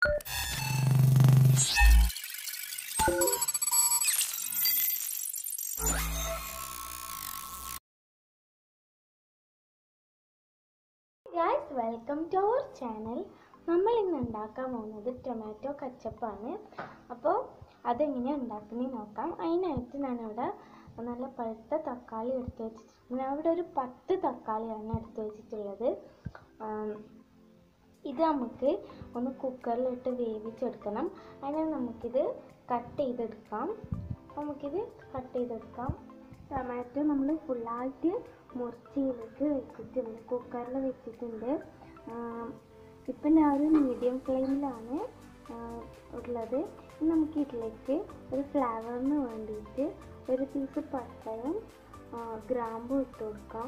guys welcome to our channel നമ്മൾ ഇന്ന് ഉണ്ടാക്കാൻ പോകുന്നത് ടൊമാറ്റോ കച്ചപ്പാണ് അപ്പോൾ അതെങ്ങനെയാണ് ഉണ്ടാക്കുന്നത് നോക്കാം അതിനായിട്ട് ഞാനിവിടെ നല്ല പഴുത്ത തക്കാളി എടുത്ത് വെച്ചിട്ടുണ്ട് ഞാൻ ഇവിടെ ഒരു പത്ത് തക്കാളിയാണ് എടുത്ത് വെച്ചിട്ടുള്ളത് ആം, ഇത് നമുക്ക് ഒന്ന് കുക്കറിലിട്ട് വേവിച്ചെടുക്കണം അതിന് നമുക്കിത് കട്ട് ചെയ്തെടുക്കാം നമുക്കിത് കട്ട് ചെയ്തെടുക്കാം ടൊമാറ്റോ നമ്മൾ ഫുള്ളായിട്ട് മുറിച്ചിലേക്ക് വെച്ചിട്ടുണ്ട് കുക്കറിൽ വെച്ചിട്ടുണ്ട് ആം, ഇപ്പം ഞാൻ ഒരു മീഡിയം ഫ്ലെയിമിലാണ് ഉള്ളത് ഇനി നമുക്ക് ഇതിലേക്ക് ഒരു ഫ്ലേവറിന് വേണ്ടിയിട്ട് ഒരു പീസ് പട്ടയും ആ, ഗ്രാമ്പും ഇട്ട് കൊടുക്കാം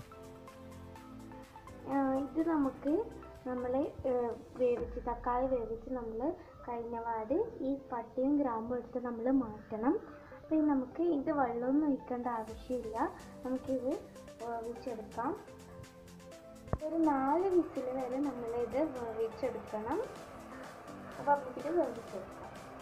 ആ, ഇത് നമുക്ക് നമ്മൾ വേവിച്ച് തക്കാളി വേവിച്ച് നമ്മൾ കഴിഞ്ഞ പാട് ഈ പട്ടയും ഗ്രാമ്പും എടുത്ത് നമ്മൾ മാറ്റണം അപ്പോൾ നമുക്ക് ഇത് വെള്ളമൊന്നും ഒഴിക്കേണ്ട ആവശ്യമില്ല നമുക്കിത് വേവിച്ചെടുക്കാം ഒരു നാല് വിസിൽ വരെ നമ്മളിത് വേവിച്ചെടുക്കണം അപ്പോൾ നമുക്കിത് വേവിച്ചെടുക്കാം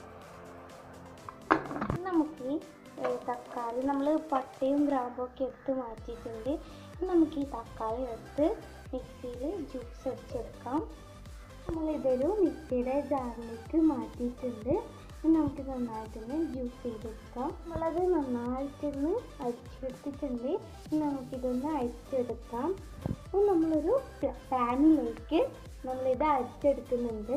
ഇനി നമുക്ക് ഈ ഏഹ്, തക്കാളി നമ്മൾ പട്ടയും ഗ്രാമ്പും ഒക്കെ എടുത്ത് മാറ്റിയിട്ടുണ്ട് ഇനി നമുക്ക് ഈ തക്കാളി എടുത്ത് മിക്സിയിൽ ജ്യൂസ് അടിച്ചെടുക്കാം നമ്മളിതൊരു മിക്സിയുടെ ജാറിലേക്ക് മാറ്റിയിട്ടുണ്ട് ഇനി നമുക്ക് നന്നായിട്ടൊന്ന് ജ്യൂസ് ചെയ്തെടുക്കാം നമ്മളത് നന്നായിട്ടൊന്ന് അരിച്ചെടുത്തിട്ടുണ്ട് ഇനി നമുക്കിതൊന്ന് അരിച്ചെടുക്കാം അപ്പോൾ നമ്മളൊരു പാനിലേക്ക് നമ്മളിത് അരിച്ചെടുക്കുന്നുണ്ട്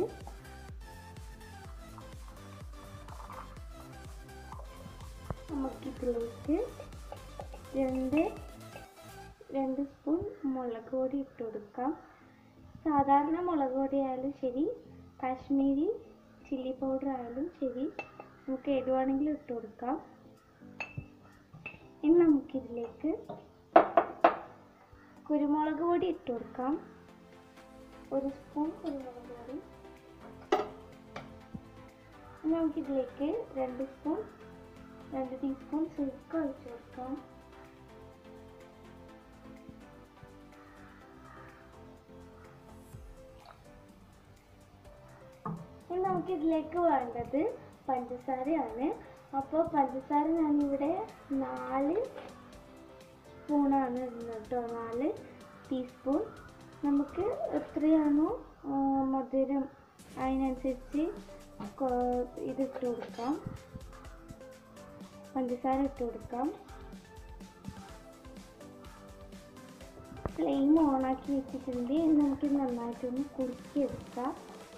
നമുക്കിതിലേക്ക് രണ്ട് രണ്ട് സ്പൂൺ മുളക് പൊടി ഇട്ട് കൊടുക്കാം സാധാരണ മുളക് പൊടി ആയാലും ശരി കാശ്മീരി ചില്ലി പൗഡർ ആയാലും ശരി നമുക്ക് എരിവാണെങ്കിലും ഇട്ട് കൊടുക്കാം ഇനി നമുക്കിതിലേക്ക് കുരുമുളക് പൊടി ഇട്ട് കൊടുക്കാം ഒരു സ്പൂൺ കുരുമുളക് പൊടി ഇനി നമുക്കിതിലേക്ക് രണ്ട് സ്പൂൺ രണ്ട് ടീസ്പൂൺ സുരുക്ക ഒഴിച്ച് കൊടുക്കാം ഇനി നമുക്ക് ഇതിലേക്ക് വേണ്ടത് പഞ്ചസാരയാണ് അപ്പോൾ പഞ്ചസാര ഞാനിവിടെ നാല് സ്പൂണാണ് ഇടുന്നത് കേട്ടോ നാല് ടീസ്പൂൺ നമുക്ക് എത്രയാണോ ആ, മധുരം അതിനനുസരിച്ച് കൊ- ഇതിട്ട് കൊടുക്കാം പഞ്ചസാര ഇട്ട് കൊടുക്കാം ഫ്ലെയിം ഓണാക്കി വെച്ചിട്ടുണ്ട് ഇനി നമുക്ക് നന്നായിട്ടൊന്ന് കുറുക്കിയെടുക്കാം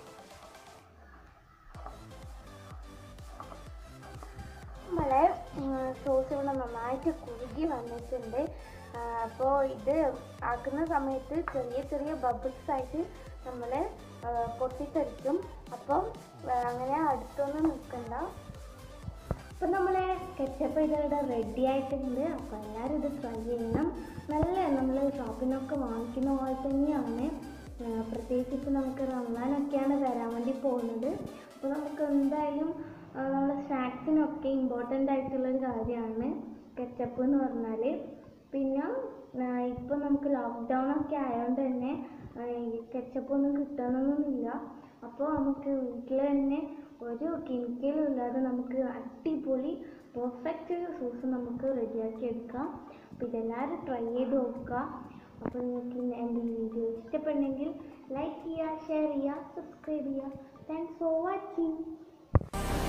നമ്മളെ സോസ് ഇവിടെ നന്നായിട്ട് കുറുകി വന്നിട്ടുണ്ട് അപ്പോൾ ഇത് ആക്കുന്ന സമയത്ത് ചെറിയ ചെറിയ ബബിൾസ് ആയിട്ട് നമ്മൾ പൊട്ടിത്തെറിക്കും അപ്പം ആ, അങ്ങനെ അടുത്തൊന്നും നിൽക്കണ്ട അപ്പം നമ്മളെ കെച്ചപ്പ് ഇതിവിടെ റെഡി ആയിട്ടുണ്ട് അപ്പോൾ എല്ലാവരും ഇത് ട്രൈ ചെയ്യണം നല്ല നമ്മൾ ഷോപ്പിനൊക്കെ വാങ്ങിക്കുന്ന പോലെ തന്നെയാണ് ആ, പ്രത്യേകിച്ച് ഇപ്പോൾ നമുക്ക് റമദാനൊക്കെയാണ് വരാൻ വേണ്ടി പോകുന്നത് അപ്പോൾ നമുക്ക് എന്തായാലും ആ, നമ്മളെ സ്നാക്സിനൊക്കെ ഇമ്പോർട്ടൻ്റ് ആയിട്ടുള്ളൊരു കാര്യമാണ് കെച്ചപ്പ് എന്ന് പറഞ്ഞാൽ പിന്നെ ഇപ്പോൾ നമുക്ക് ലോക്ക്ഡൗൺ ഒക്കെ ആയതുകൊണ്ട് തന്നെ കെച്ചപ്പ് ഒന്നും കിട്ടണമെന്നൊന്നുമില്ല അപ്പോൾ നമുക്ക് വീട്ടിൽ തന്നെ ഒരു കെമിക്കലും ഇല്ലാതെ നമുക്ക് അടിപൊളി പെർഫെക്റ്റ് സോസ് നമുക്ക് റെഡിയാക്കി എടുക്കാം അപ്പോൾ ഇതെല്ലാവരും ട്രൈ ചെയ്ത് നോക്കുക അപ്പോൾ നിങ്ങൾക്ക് എൻ്റെ ഈ വീഡിയോ ഇഷ്ടപ്പെട്ടെങ്കിൽ ലൈക്ക് ചെയ്യുക ഷെയർ ചെയ്യുക സബ്സ്ക്രൈബ് ചെയ്യുക താങ്ക്സ് ഫോർ വാച്ചിങ്